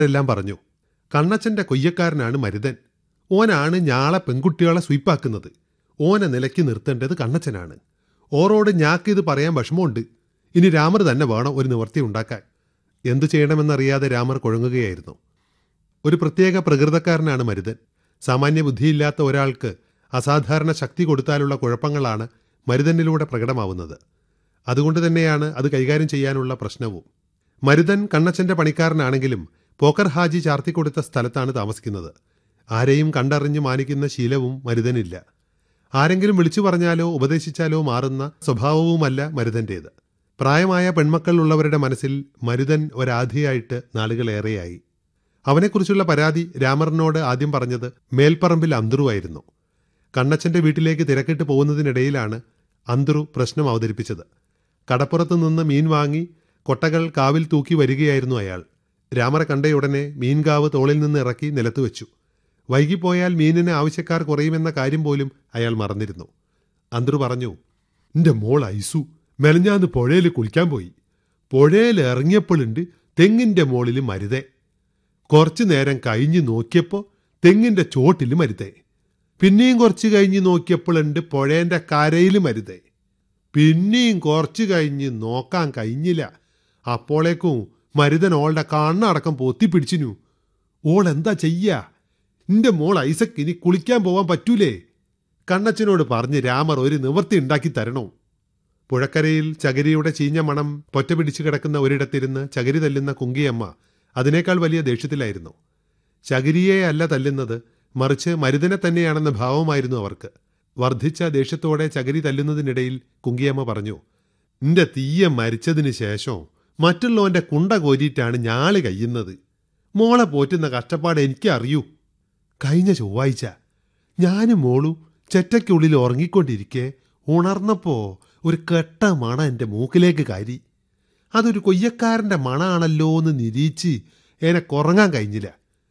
എല്ലാം പറഞ്ഞു കണ്ണച്ചന്റെ കൊയ്യക്കാരനാണ് മരുതൻ ഓനാണ് ഞാളെ പെൺകുട്ടികളെ സ്വീപ്പാക്കുന്നത് ഓനെ നിലയ്ക്ക് നിർത്തേണ്ടത് കണ്ണച്ചനാണ് ഓറോട് ഞാക്ക് ഇത് പറയാൻ വിഷമമുണ്ട് ഇനി രാമർ തന്നെ വേണം ഒരു നിവർത്തി ഉണ്ടാക്കാൻ എന്തു ചെയ്യണമെന്നറിയാതെ രാമർ കുഴങ്ങുകയായിരുന്നു ഒരു പ്രത്യേക പ്രകൃതക്കാരനാണ് മരുതൻ സാമാന്യ ബുദ്ധിയില്ലാത്ത ഒരാൾക്ക് അസാധാരണ ശക്തി കൊടുത്താലുള്ള കുഴപ്പങ്ങളാണ് മരുതനിലൂടെ പ്രകടമാവുന്നത് അതുകൊണ്ട് തന്നെയാണ് അത് കൈകാര്യം ചെയ്യാനുള്ള പ്രശ്നവും മരുതൻ കണ്ണച്ചന്റെ പണിക്കാരനാണെങ്കിലും പോക്കർ ഹാജി ചാർത്തിക്കൊടുത്ത സ്ഥലത്താണ് താമസിക്കുന്നത് ആരെയും കണ്ടറിഞ്ഞു മാനിക്കുന്ന ശീലവും മരുതനില്ല ആരെങ്കിലും വിളിച്ചു പറഞ്ഞാലോ ഉപദേശിച്ചാലോ മാറുന്ന സ്വഭാവവുമല്ല മരുതന്റേത് പ്രായമായ പെൺമക്കൾ ഉള്ളവരുടെ മനസ്സിൽ മരുതൻ ഒരാധിയായിട്ട് നാളുകളേറെയായി അവനെക്കുറിച്ചുള്ള പരാതി രാമറിനോട് ആദ്യം പറഞ്ഞത് മേൽപ്പറമ്പിൽ അന്തറുവായിരുന്നു കണ്ണച്ചന്റെ വീട്ടിലേക്ക് തിരക്കിട്ട് പോകുന്നതിനിടയിലാണ് അന്തറു പ്രശ്നം അവതരിപ്പിച്ചത് കടപ്പുറത്ത് നിന്ന് മീൻ വാങ്ങി കൊട്ടകൾ കാവിൽ തൂക്കി വരികയായിരുന്നു അയാൾ രാമറെ കണ്ടയുടനെ മീൻകാവ് തോളിൽ നിന്ന് ഇറക്കി നിലത്ത് വെച്ചു വൈകിപ്പോയാൽ മീനിന് ആവശ്യക്കാർ കുറയുമെന്ന കാര്യം പോലും അയാൾ മറന്നിരുന്നു അന്തറു പറഞ്ഞു എന്റെ മോൾ ഐസു മെലഞ്ഞാന്ന് പുഴയിൽ കുളിക്കാൻ പോയി പുഴയിൽ ഇറങ്ങിയപ്പോഴുണ്ട് തെങ്ങിന്റെ മോളിൽ മരുതേ കുറച്ചു നേരം കഴിഞ്ഞ് നോക്കിയപ്പോൾ തെങ്ങിന്റെ ചോട്ടിൽ മരുതേ പിന്നെയും കുറച്ച് കഴിഞ്ഞ് നോക്കിയപ്പോഴുണ്ട് പുഴേന്റെ കരയിൽ മരുതേ പിന്നെയും കുറച്ച് കഴിഞ്ഞ് നോക്കാൻ കഴിഞ്ഞില്ല അപ്പോളേക്കും മരുതൻ ഓളുടെ കണ്ണടക്കം പൊത്തിപ്പിടിച്ചിനു ഓൾ എന്താ ചെയ്യാ നിന്റെ മോൾ ഐസക്ക് ഇനി കുളിക്കാൻ പോവാൻ പറ്റൂലേ കണ്ണച്ചനോട് പറഞ്ഞ് രാമർ ഒരു നിവൃത്തി ഉണ്ടാക്കി തരണോ പുഴക്കരയിൽ ചകരിയുടെ ചീഞ്ഞ മണം പൊറ്റ പിടിച്ചു കിടക്കുന്ന ഒരിടത്തിരുന്ന് ചകിരി തല്ലുന്ന കുങ്കിയമ്മ അതിനേക്കാൾ വലിയ ദേഷ്യത്തിലായിരുന്നു ചകിരിയെ അല്ല തല്ലുന്നത് മറിച്ച് മരുതനെ തന്നെയാണെന്ന ഭാവമായിരുന്നു അവർക്ക് വർദ്ധിച്ച ദേഷ്യത്തോടെ ചകിരി തല്ലുന്നതിനിടയിൽ കുങ്കിയമ്മ പറഞ്ഞു നിന്റെ തീയ മരിച്ചതിന് ശേഷം മറ്റുള്ളവന്റെ കുണ്ട കോരിയിട്ടാണ് ഞാള് കഴിയുന്നത് മോളെ പോറ്റുന്ന കഷ്ടപ്പാട് എനിക്ക് അറിയൂ കഴിഞ്ഞ ചൊവ്വാഴ്ച ഞാനും മോളും ചെറ്റയ്ക്കുള്ളിൽ ഉറങ്ങിക്കൊണ്ടിരിക്കെ ഉണർന്നപ്പോ ഒരു കെട്ട മണ എൻ്റെ മൂക്കിലേക്ക് കയറി അതൊരു കൊയ്യക്കാരൻ്റെ മണാണല്ലോ എന്ന് നിരീച്ച് എന്നെ കുറങ്ങാൻ കഴിഞ്ഞില്ല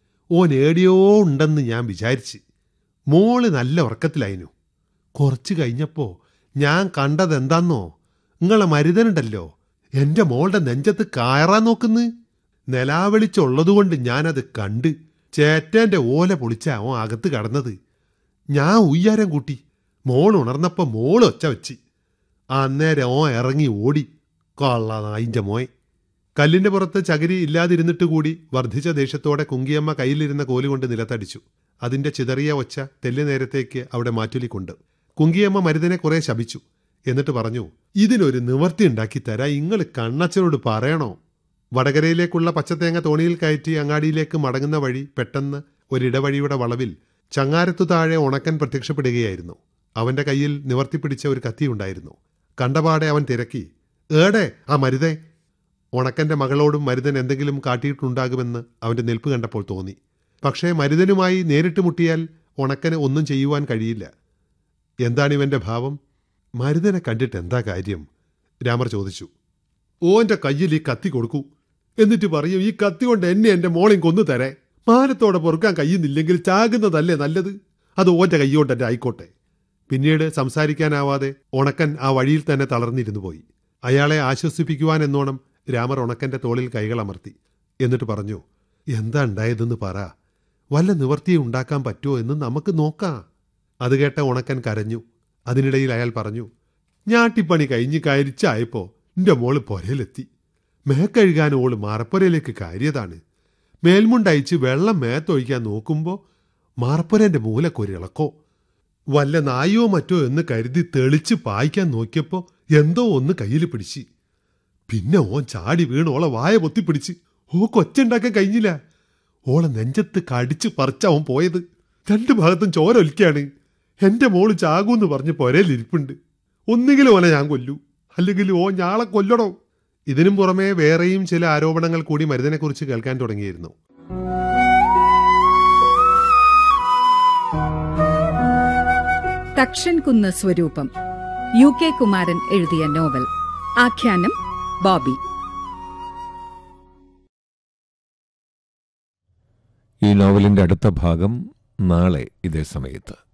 ഓൻ ഏടിയോ ഉണ്ടെന്ന് ഞാൻ വിചാരിച്ച് മോള് നല്ല ഉറക്കത്തിലായിരുന്നു കുറച്ച് കഴിഞ്ഞപ്പോ ഞാൻ കണ്ടത് എന്താന്നോ നിങ്ങളെ മരുതനുണ്ടല്ലോ എൻ്റെ മോളുടെ നെഞ്ചത്ത് കയറാൻ നോക്കുന്ന് നിലാവെളിച്ചുള്ളതുകൊണ്ട് ഞാനത് കണ്ട് ചേറ്റേൻ്റെ ഓല പൊളിച്ച അവൻ അകത്ത് കടന്നത് ഞാൻ ഉയ്യാരം കൂട്ടി മോൾ ഉണർന്നപ്പോൾ മോൾ ഒച്ച വെച്ച് അന്നേരം ഓൻ ഇറങ്ങി ഓടി കൊള്ള നായിൻ്റെ മോയ് കല്ലിന്റെ പുറത്ത് ചകിരി ഇല്ലാതിരുന്നിട്ട് കൂടി വർദ്ധിച്ച ദേഷ്യത്തോടെ കുങ്കിയമ്മ കയ്യിലിരുന്ന കോലുകൊണ്ട് നിലത്തടിച്ചു അതിന്റെ ചിതറിയ ഒച്ച തെല്ലു നേരത്തേക്ക് അവിടെ മാറ്റൊലിക്കൊണ്ട് കുങ്കിയമ്മ മരുതനെ കുറെ ശപിച്ചു എന്നിട്ട് പറഞ്ഞു ഇതിനൊരു നിവർത്തി ഉണ്ടാക്കി തരാ ഇങ്ങള് കണ്ണച്ചനോട് പറയണോ വടകരയിലേക്കുള്ള പച്ചത്തേങ്ങ തോണിയിൽ കയറ്റി അങ്ങാടിയിലേക്ക് മടങ്ങുന്ന വഴി പെട്ടെന്ന് ഒരിടവഴിയുടെ വളവിൽ ചങ്ങാരത്തു താഴെ ഉണക്കൻ പ്രത്യക്ഷപ്പെടുകയായിരുന്നു അവന്റെ കയ്യിൽ നിവർത്തി പിടിച്ച ഒരു കത്തിയുണ്ടായിരുന്നു കണ്ടപാടെ അവൻ തിരക്കി ഏടെ ആ മരുതേ ഉണക്കന്റെ മകളോടും മരുതൻ എന്തെങ്കിലും കാട്ടിയിട്ടുണ്ടാകുമെന്ന് അവന്റെ നിൽപ്പ് കണ്ടപ്പോൾ തോന്നി പക്ഷേ മരുതനുമായി നേരിട്ട് മുട്ടിയാൽ ഉണക്കന് ഒന്നും ചെയ്യുവാൻ കഴിയില്ല എന്താണ് ഇവന്റെ ഭാവം മരുതനെ കണ്ടിട്ട് എന്താ കാര്യം രാമർ ചോദിച്ചു ഓന്റെ കയ്യിൽ ഈ കത്തി കൊടുക്കൂ എന്നിട്ട് പറയും ഈ കത്തി കൊണ്ട് എന്നെ എന്റെ മോളെയും കൊന്നു തരേ മാനത്തോടെ പൊറുക്കാൻ കഴിയുന്നില്ലെങ്കിൽ ചാകുന്നതല്ലേ നല്ലത് അത് ഓന്റെ കൈകൊണ്ട് എന്റെ ആയിക്കോട്ടെ പിന്നീട് സംസാരിക്കാനാവാതെ ഉണക്കൻ ആ വഴിയിൽ തന്നെ തളർന്നിരുന്നു പോയി അയാളെ ആശ്വസിപ്പിക്കുവാൻ എന്നോണം രാമർ ഉണക്കന്റെ തോളിൽ കൈകളമർത്തി എന്നിട്ട് പറഞ്ഞു എന്താ ഉണ്ടായതെന്ന് പറ വല്ല നിവർത്തിയെ ഉണ്ടാക്കാൻ പറ്റുമോ എന്ന് നമുക്ക് നോക്കാം അത് കേട്ട ഉണക്കൻ കരഞ്ഞു അതിനിടയിൽ അയാൾ പറഞ്ഞു ഞാട്ടിപ്പണി കഴിഞ്ഞ് കരിച്ചായപ്പോ എന്റെ മോള് പൊരയിലെത്തി മേക്കഴുകാൻ ഓള് മാറപ്പുരയിലേക്ക് കയറിയതാണ് മേൽമുണ്ടയച്ച് വെള്ളം മേത്തൊഴിക്കാൻ നോക്കുമ്പോ മാറപ്പുരന്റെ മൂലക്കൊരിളക്കോ വല്ല നായോ മറ്റോ എന്ന് കരുതി തെളിച്ച് പായിക്കാൻ നോക്കിയപ്പോ എന്തോ ഒന്ന് കയ്യിൽ പിടിച്ച് പിന്നെ ഓൻ ചാടി വീണ് ഓളെ വായ പൊത്തിപ്പിടിച്ച് ഓ കൊച്ചുണ്ടാക്കാൻ കഴിഞ്ഞില്ല ഓളെ നെഞ്ചത്ത് കടിച്ച് പറിച്ച അവൻ പോയത് രണ്ടു ഭാഗത്തും ചോര ഒലിക്കാണ് എന്റെ മോള് ചാകൂന്ന് പറഞ്ഞ് പൊരയിലിരിപ്പുണ്ട് ഒന്നുകിലും ഓനെ ഞാൻ കൊല്ലൂ അല്ലെങ്കിൽ ഓ ഞാളെ കൊല്ലണോ ഇതിനും പുറമെ വേറെയും ചില ആരോപണങ്ങൾ കൂടി മരുതിനെക്കുറിച്ച് കേൾക്കാൻ തുടങ്ങിയിരുന്നു തക്ഷൻകുന്ന് സ്വരൂപം യു കെ കുമാരൻ എഴുതിയ നോവൽ ആഖ്യാനം ബോബി ഈ നോവലിന്റെ അടുത്ത ഭാഗം നാളെ ഇതേ സമയത്ത്